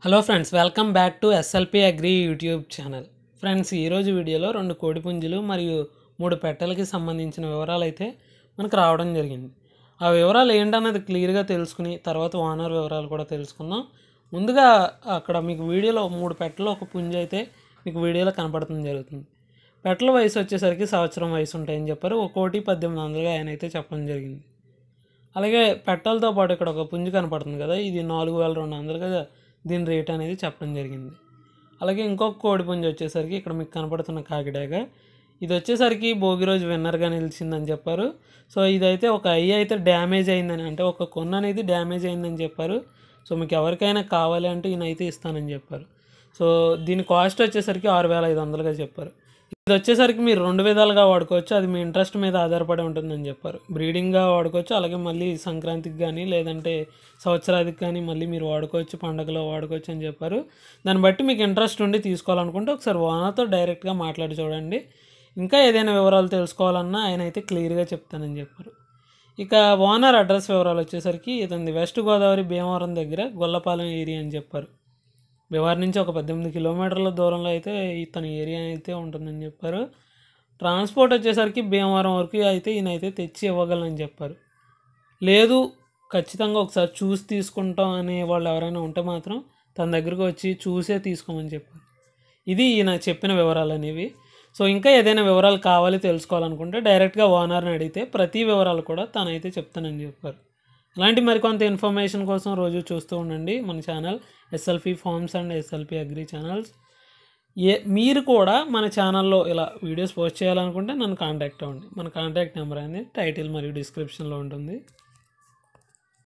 hello friends welcome back to SLP agri YouTube channel friends ఈరోజు వీడియోలో రెండు కోడిపుంజులు మరియు మూడు పెట్టెలకి సంబంధించిన వివరాలు అయితే మనకు రావడం జరిగింది ఆ వివరాలు ఏంటన్నది క్లియర్గా తెలుసుకుని తర్వాత ఓనర్ వివరాలు కూడా తెలుసుకుందాం ముందుగా అక్కడ మీకు వీడియోలో మూడు పెట్టలు ఒక పుంజు అయితే మీకు వీడియోలో కనపడటం జరుగుతుంది పెట్టల వయసు వచ్చేసరికి సంవత్సరం వయసు ఉంటాయని చెప్పారు ఒక కోటి పద్దెనిమిది వందలుగా ఆయన అయితే చెప్పడం జరిగింది అలాగే పెట్టలతో పాటు ఇక్కడ ఒక పుంజు కనపడుతుంది కదా ఇది నాలుగు వేల రెండు వందలుగా దీని రేట్ అనేది చెప్పడం జరిగింది అలాగే ఇంకొక కోడి పుంజు వచ్చేసరికి ఇక్కడ మీకు కనపడుతున్న కాకిడాక ఇది వచ్చేసరికి భోగి రోజు విన్నర్గా నిలిచిందని చెప్పారు సో ఇదైతే ఒక ఐ అయితే డ్యామేజ్ అయిందని అంటే ఒక కొన్న అనేది డ్యామేజ్ అయిందని చెప్పారు సో మీకు ఎవరికైనా కావాలి అంటే ఈయనైతే ఇస్తానని చెప్పారు సో దీని కాస్ట్ వచ్చేసరికి ఆరు వేల ఐదు వందలుగా చెప్పారు ఇది వచ్చేసరికి మీరు రెండు విధాలుగా వాడుకోవచ్చు అది మీ ఇంట్రెస్ట్ మీద ఆధారపడి ఉంటుందని చెప్పారు బ్రీడింగ్గా వాడుకోవచ్చు అలాగే మళ్ళీ సంక్రాంతికి కానీ లేదంటే సంవత్సరాదికి కానీ మళ్ళీ మీరు వాడుకోవచ్చు పండగలో వాడుకోవచ్చు అని చెప్పారు దాన్ని బట్టి మీకు ఇంట్రెస్ట్ ఉండి తీసుకోవాలనుకుంటే ఒకసారి ఓనర్తో డైరెక్ట్గా మాట్లాడి చూడండి ఇంకా ఏదైనా వివరాలు తెలుసుకోవాలన్నా ఆయన అయితే క్లియర్గా చెప్తానని చెప్పారు ఇక ఓనర్ అడ్రస్ వివరాలు వచ్చేసరికి ఇతని వెస్ట్ గోదావరి భీమవరం దగ్గర గొల్లపాలెం ఏరియా అని చెప్పారు భీమవరం నుంచి ఒక పద్దెనిమిది కిలోమీటర్ల దూరంలో అయితే తన ఏరియా అయితే ఉంటుందని చెప్పారు ట్రాన్స్పోర్ట్ వచ్చేసరికి భీమవరం వరకు అయితే ఈయన అయితే తెచ్చి ఇవ్వగలనని చెప్పారు లేదు ఖచ్చితంగా ఒకసారి చూసి తీసుకుంటాం అనే వాళ్ళు ఎవరైనా ఉంటే మాత్రం తన దగ్గరకు వచ్చి చూసే తీసుకోమని చెప్పారు ఇది ఈయన చెప్పిన వివరాలు అనేవి సో ఇంకా ఏదైనా వివరాలు కావాలి తెలుసుకోవాలనుకుంటే డైరెక్ట్గా ఓనర్ని అడిగితే ప్రతి వివరాలు కూడా తనైతే చెప్తానని చెప్పారు ఇలాంటి మరికొంత ఇన్ఫర్మేషన్ కోసం రోజు చూస్తూ ఉండండి మన channel SLP farms and SLP agri channels ఏ మీరు కూడా మన ఛానల్లో ఇలా వీడియోస్ పోస్ట్ చేయాలనుకుంటే నన్ను కాంటాక్ట్ అవ్వండి మన కాంటాక్ట్ నెంబర్ అనేది టైటిల్ మరియు డిస్క్రిప్షన్లో ఉంటుంది